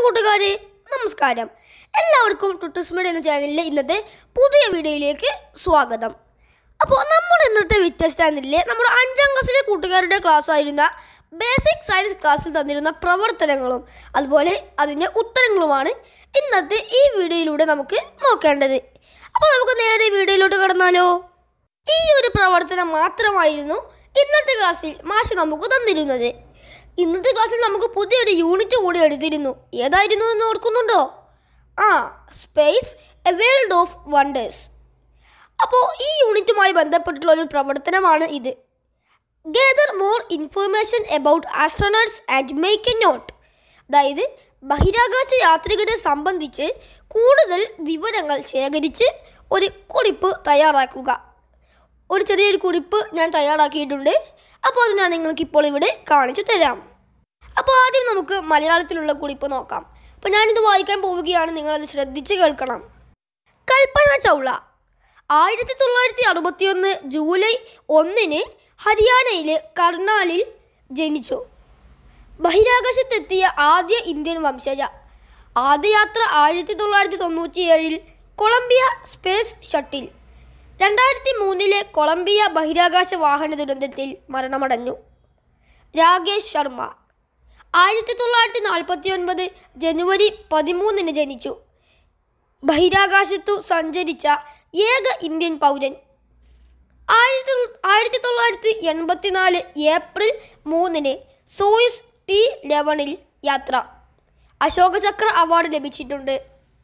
കൂട്ടുകാരെ നമസ്കാരം എല്ലാവർക്കും ടുട്ടൂസ് മീഡിയ എന്ന ചാനലിലെ ഇന്നത്തെ പുതിയ വീഡിയോയിലേക്ക് സ്വാഗതം അപ്പോൾ നമ്മുടെ ഇന്നത്തെ വ്യത്യസ്ത ചാനലിലെ നമ്മുടെ അഞ്ചാം ക്ലാസ്സിലെ കൂട്ടുകാരുടെ ക്ലാസ് ആയിരുന്ന ബേസിക് സയൻസ് ക്ലാസ്സിൽ തന്നിരുന്ന പ്രവർത്തനങ്ങളും അതുപോലെ അതിൻ്റെ ഉത്തരങ്ങളുമാണ് ഇന്നത്തെ ഈ വീഡിയോയിലൂടെ നമുക്ക് നോക്കേണ്ടത് അപ്പോൾ നമുക്ക് നേരെ വീഡിയോയിലോട്ട് കടന്നാലോ ഈ ഒരു പ്രവർത്തനം മാത്രമായിരുന്നു ഇന്നത്തെ ക്ലാസ്സിൽ മാഷ് നമുക്ക് തന്നിരുന്നത് ഇന്നത്തെ ക്ലാസ്സിൽ നമുക്ക് പുതിയൊരു യൂണിറ്റ് കൂടി എടുത്തിരുന്നു ഏതായിരുന്നു എന്ന് ഓർക്കുന്നുണ്ടോ ആ space a world of wonders അപ്പോൾ ഈ യൂണിറ്റുമായി ബന്ധപ്പെട്ടിട്ടുള്ള ഒരു പ്രവർത്തനമാണ് ഇത് gather more information about astronauts and make a note അതായത് ബഹിരാകാശ യാത്രികരെ സംബന്ധിച്ച് കൂടുതൽ വിവരങ്ങൾ ശേഖരിച്ച് ഒരു കുറിപ്പ് തയ്യാറാക്കുക ഒരു ചെറിയൊരു കുറിപ്പ് ഞാൻ തയ്യാറാക്കിയിട്ടുണ്ട് അപ്പോൾ അത് ഞാൻ നിങ്ങൾക്ക് ഇപ്പോൾ ഇവിടെ കാണിച്ചു തരാം അപ്പോൾ ആദ്യം നമുക്ക് മലയാളത്തിലുള്ള കുറിപ്പ് നോക്കാം അപ്പോൾ ഞാനിത് വായിക്കാൻ പോവുകയാണ് നിങ്ങളത് ശ്രദ്ധിച്ച് കേൾക്കണം കൽപ്പന ചൗള ആയിരത്തി തൊള്ളായിരത്തി അറുപത്തിയൊന്ന് ജൂലൈ ഒന്നിന് ഹരിയാനയിലെ കർണാലിൽ ജനിച്ചു ബഹിരാകാശത്തെത്തിയ ആദ്യ ഇന്ത്യൻ വംശജ ആദ്യ യാത്ര ആയിരത്തി തൊള്ളായിരത്തി തൊണ്ണൂറ്റിയേഴിൽ കൊളംബിയ സ്പേസ് ഷട്ടിൽ രണ്ടായിരത്തി മൂന്നിലെ കൊളംബിയ ബഹിരാകാശ വാഹന ദുരന്തത്തിൽ മരണമടഞ്ഞു രാകേഷ് ശർമ്മ ആയിരത്തി തൊള്ളായിരത്തി നാൽപ്പത്തി ഒൻപത് ജനുവരി പതിമൂന്നിന് ജനിച്ചു ബഹിരാകാശത്തു സഞ്ചരിച്ച ഏക ഇന്ത്യൻ പൗരൻ ആയിരത്തി ആയിരത്തി തൊള്ളായിരത്തി എൺപത്തിനാല് ഏപ്രിൽ മൂന്നിന് സോയുസ് ടി ലെവനിൽ യാത്ര അശോക ചക്ര അവാർഡ് ലഭിച്ചിട്ടുണ്ട്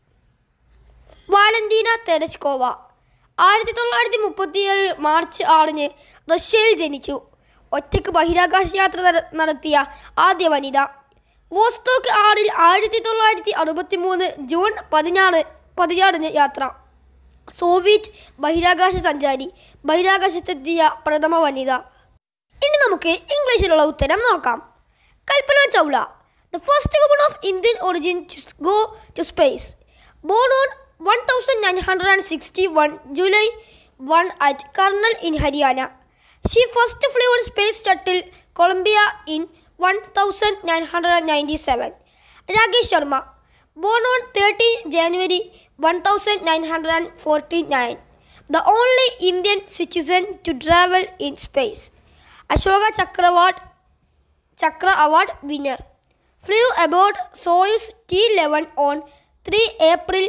വാലന്റീന തെരസ്കോവ ആയിരത്തി തൊള്ളായിരത്തി മുപ്പത്തിയേഴ് മാർച്ച് ആറിന് റഷ്യയിൽ ജനിച്ചു ഒറ്റയ്ക്ക് ബഹിരാകാശ യാത്ര നട- നടത്തിയ ആദ്യ വനിത വോസ്റ്റോക്ക് ആറിൽ ആയിരത്തി തൊള്ളായിരത്തി അറുപത്തി മൂന്ന് ജൂൺ പതിനാറ് പതിനാറിന് യാത്ര സോവിയറ്റ് ബഹിരാകാശ സഞ്ചാരി ബഹിരാകാശത്തെത്തിയ പ്രഥമ വനിത ഇനി നമുക്ക് ഇംഗ്ലീഷിലുള്ള ഉത്തരം നോക്കാം Kalpana Chawla the first woman of Indian origin to go to space born on one thousand nine hundred and sixty one July one at Karnal in Haryana she first flew on space shuttle Columbia in one thousand nine hundred and ninety seven Rakesh Sharma born on 30 January 1949, the only Indian citizen to travel in space. Ashoka Chakraward Chakra Award winner. Flew aboard Soyuz T-11 on 3 April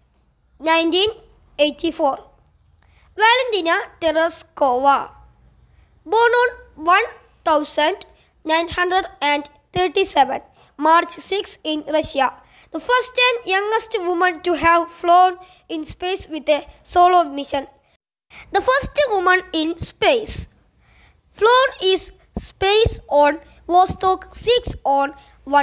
1984. Valentina Tereskova. Born on 1937, March 6 in Russia. The first and youngest woman to have flown in space with a solo mission. The first woman in space. Flown is space on Vostok 6 on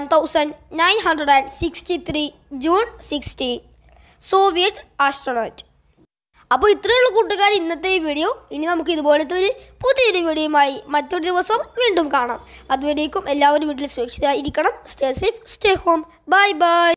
1963 June 16. Soviet astronaut. അപ്പോൾ ഇത്രയുള്ള കൂട്ടുകാർ ഇന്നത്തെ ഈ video ഇനി നമുക്ക് ഇതുപോലത്തെ ഒരു പുതിയൊരു വീഡിയോയുമായി മറ്റൊരു ദിവസം വീണ്ടും കാണാം അതുവരേക്കും എല്ലാവരും വീട്ടിൽ സുരക്ഷിതരായിരിക്കണം stay safe stay home bye by